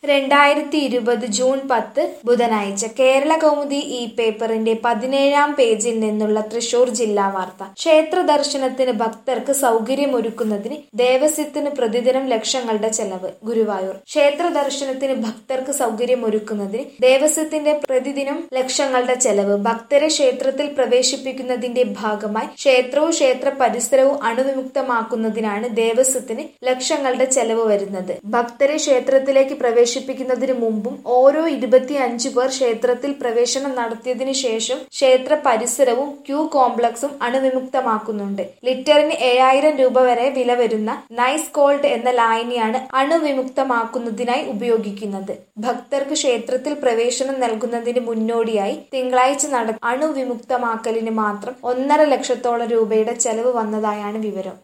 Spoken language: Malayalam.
രണ്ടായിരത്തി ഇരുപത് ജൂൺ പത്ത് ബുധനാഴ്ച കേരള കൗമുദി ഈ പേപ്പറിന്റെ പതിനേഴാം പേജിൽ നിന്നുള്ള തൃശൂർ ജില്ലാ വാർത്ത ക്ഷേത്ര ദർശനത്തിന് ഭക്തർക്ക് സൗകര്യമൊരുക്കുന്നതിന് ദേവസ്വത്തിന് പ്രതിദിനം ലക്ഷങ്ങളുടെ ചെലവ് ഗുരുവായൂർ ക്ഷേത്ര ദർശനത്തിന് ഭക്തർക്ക് സൗകര്യമൊരുക്കുന്നതിന് ദേവസ്വത്തിന്റെ പ്രതിദിനം ലക്ഷങ്ങളുടെ ചെലവ് ഭക്തരെ ക്ഷേത്രത്തിൽ പ്രവേശിപ്പിക്കുന്നതിന്റെ ഭാഗമായി ക്ഷേത്രവും ക്ഷേത്ര പരിസരവും അണുവിമുക്തമാക്കുന്നതിനാണ് ദേവസ്വത്തിന് ലക്ഷങ്ങളുടെ ചെലവ് വരുന്നത് ഭക്തരെ ക്ഷേത്രത്തിലേക്ക് പ്രവേശിപ്പിക്കുന്നതിന് മുമ്പും ഓരോ ഇരുപത്തിയഞ്ചു പേർ ക്ഷേത്രത്തിൽ പ്രവേശനം നടത്തിയതിനു ശേഷം ക്ഷേത്ര പരിസരവും ക്യൂ കോംപ്ലക്സും അണുവിമുക്തമാക്കുന്നുണ്ട് ലിറ്ററിന് ഏഴായിരം രൂപ വരെ വില വരുന്ന നൈസ് ഗോൾഡ് എന്ന ലായനിയാണ് അണുവിമുക്തമാക്കുന്നതിനായി ഉപയോഗിക്കുന്നത് ഭക്തർക്ക് ക്ഷേത്രത്തിൽ പ്രവേശനം നൽകുന്നതിന് മുന്നോടിയായി തിങ്കളാഴ്ച നട അണുവിമുക്തമാക്കലിന് മാത്രം ഒന്നര ലക്ഷത്തോളം രൂപയുടെ ചെലവ് വന്നതായാണ് വിവരം